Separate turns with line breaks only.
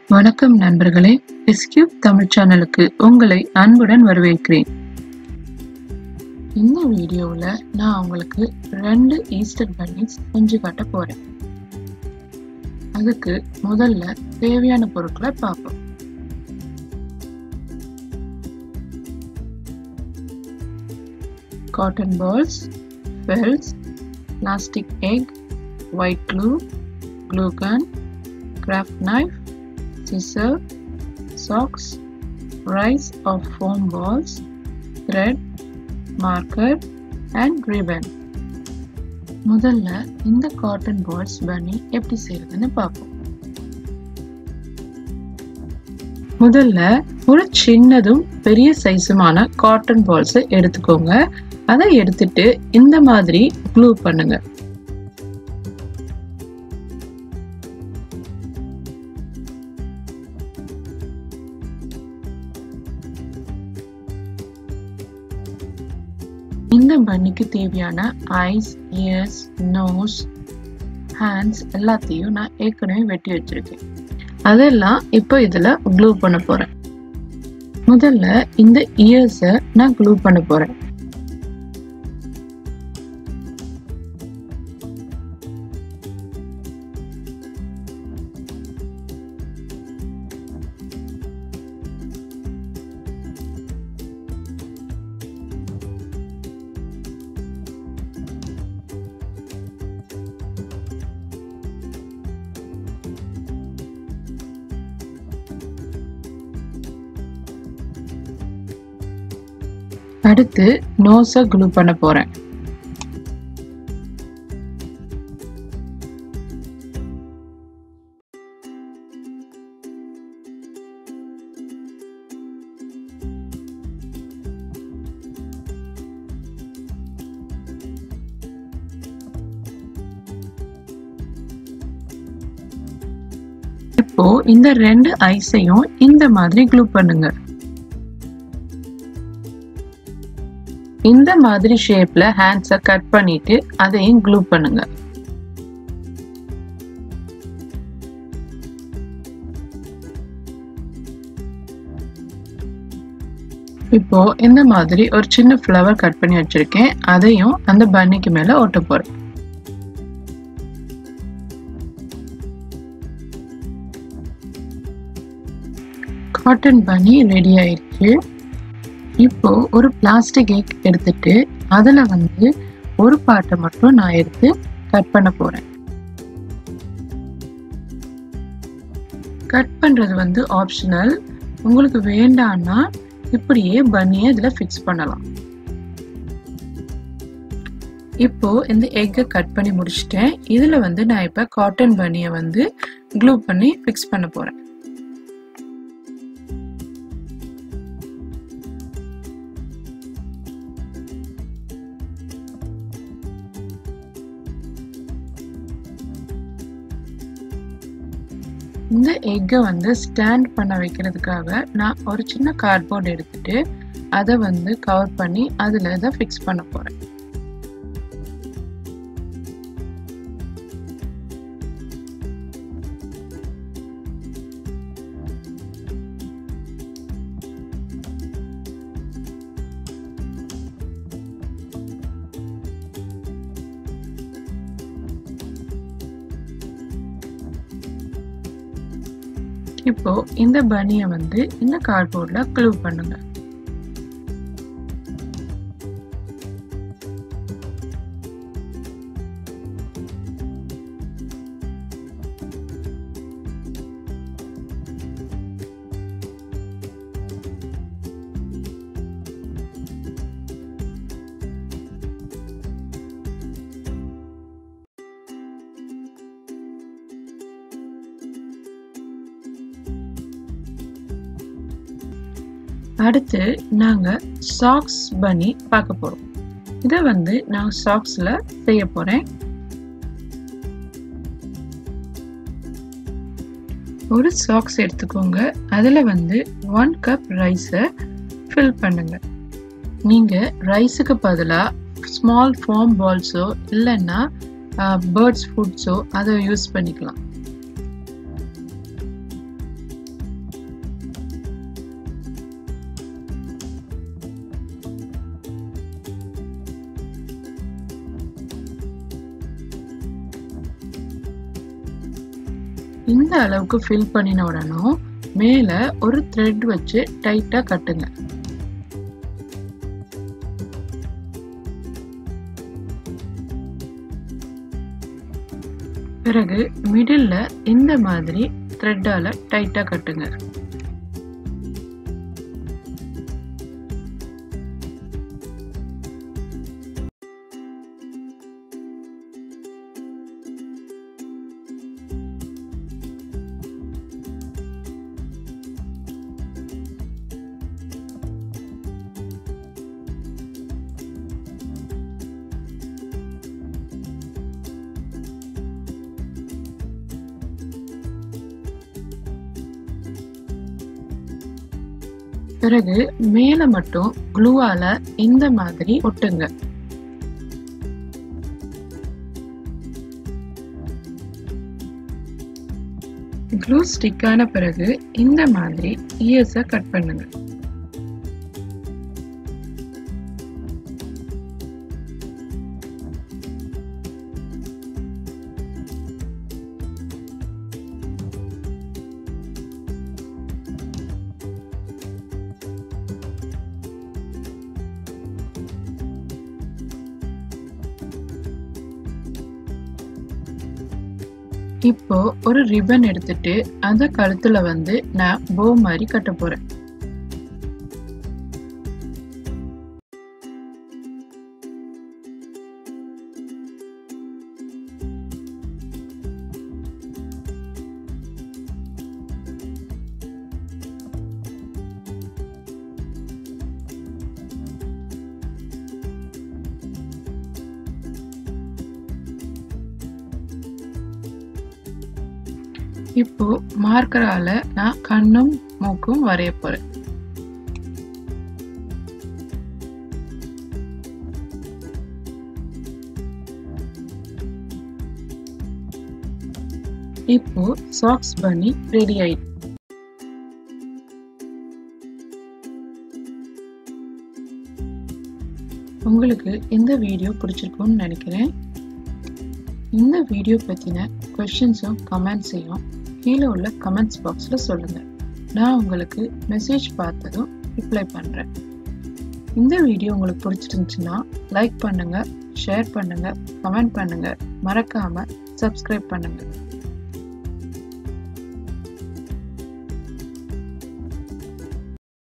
வணக்கம் நண்பர்களே எஸ்கியூப் தமிழ் சேனலுக்கு உங்களை அன்புடன் வரவேற்கிறேன் இந்த வீடியோவில் நான் உங்களுக்கு ரெண்டு ஈஸ்டர் பன்னீஸ் செஞ்சு காட்ட போறேன் அதுக்கு முதல்ல தேவையான பொருட்களை பார்ப்போம் cotton balls felts plastic egg white glue glue gun craft knife scissor, socks, rice or foam balls, thread, marker and ribbon. முதல்ல இந்த காட்டன் பால்ஸ் பண்ணி எப்படி செய்யறதுன்னு பார்ப்போம் முதல்ல ஒரு சின்னதும் பெரிய சைஸுமான காட்டன் பால்ஸ் எடுத்துக்கோங்க அதை எடுத்துட்டு இந்த மாதிரி க்ளூ பண்ணுங்க இந்த பண்ணிக்கு தேவையான ஐஸ் இயர்ஸ் நோஸ் ஹேண்ட்ஸ் எல்லாத்தையும் நான் ஏற்கனவே வெட்டி வச்சிருக்கேன் அதெல்லாம் இப்போ இதில் க்ளூ பண்ண போகிறேன் முதல்ல இந்த இயர்ஸை நான் க்ளூ பண்ண போகிறேன் அடுத்து நோஸை க்ளூ பண்ண போறேன் இப்போ இந்த ரெண்டு ஐஸையும் இந்த மாதிரி க்ளூ பண்ணுங்க இந்த மாதிரி ஷேப்ல ஹேண்ட்ஸை கட் பண்ணிட்டு அதையும் க்ளூ பண்ணுங்க இப்போ இந்த மாதிரி ஒரு சின்ன ஃப்ளவர் கட் பண்ணி வச்சிருக்கேன் அதையும் அந்த பன்னிக்கு மேல ஒட்ட போறேன் காட்டன் பனி ரெடி ஆயிடுச்சு இப்போ ஒரு பிளாஸ்டிக் எக் எடுத்துட்டு அதுல வந்து ஒரு பாட்டை மட்டும் நான் எடுத்து கட் பண்ண போறேன் கட் பண்றது வந்து ஆப்ஷனல் உங்களுக்கு வேண்டாம்னா இப்படியே பன்னியை இதுல ஃபிக்ஸ் பண்ணலாம் இப்போ இந்த எக்கை கட் பண்ணி முடிச்சிட்டேன் இதுல வந்து நான் இப்ப காட்டன் பனியை வந்து க்ளூ பண்ணி ஃபிக்ஸ் பண்ண போறேன் இந்த எக்கை வந்து ஸ்டாண்ட் பண்ண வைக்கிறதுக்காக நான் ஒரு சின்ன கார்ட்போர்ட் எடுத்துட்டு அதை வந்து கவர் பண்ணி அதில் இதை ஃபிக்ஸ் பண்ண போகிறேன் இப்போ இந்த பனியை வந்து இந்த கார்ட்போர்ட்ல க்ளூ பண்ணுங்க அடுத்து நாங்க சாக்ஸ் பண்ணி பார்க்க போறோம் இதை வந்து நான் சாக்ஸ்ல செய்ய போறேன் ஒரு சாக்ஸ் எடுத்துக்கோங்க அதுல வந்து ஒன் கப் ரைஸை ஃபில் பண்ணுங்க நீங்க ரைஸுக்கு பதிலா ஸ்மால் ஃபார்ம் பால்ஸோ இல்லைன்னா பேர்ட்ஸ் ஃபுட்ஸோ அதை யூஸ் பண்ணிக்கலாம் இந்த அளவுக்கு ஃபில் பண்ணின உடனும் மேலே ஒரு த்ரெட் வச்சு டைட்டாக கட்டுங்க பிறகு மிடில் இந்த மாதிரி த்ரெட்டால டைட்டாக கட்டுங்க பிறகு மேல மட்டும் க்ளூவால இந்த மாதிரி ஒட்டுங்க க்ளூ ஸ்டிக் ஆன பிறகு இந்த மாதிரி இயர்ஸை கட் பண்ணுங்க இப்போ ஒரு ரிப்பன் எடுத்துட்டு அந்த கழுத்துல வந்து நான் போ மாதிரி கட்ட போறேன் இப்போ மார்க்கரால நான் கண்ணும் மூக்கும் வரைய போறேன் இப்போ சாக்ஸ் பண்ணி ரெடி ஆயிடுச்சு உங்களுக்கு இந்த வீடியோ பிடிச்சிருக்கும்னு நினைக்கிறேன் இந்த வீடியோ பற்றின கொஷின்ஸும் கமெண்ட்ஸையும் கீழே உள்ள கமெண்ட்ஸ் பாக்ஸில் சொல்லுங்கள் நான் உங்களுக்கு மெசேஜ் பார்த்ததும் ரிப்ளை பண்ணுறேன் இந்த வீடியோ உங்களுக்கு பிடிச்சிருந்துச்சுன்னா லைக் பண்ணுங்கள் ஷேர் பண்ணுங்கள் கமெண்ட் பண்ணுங்கள் மறக்காமல் சப்ஸ்கிரைப் பண்ணுங்கள்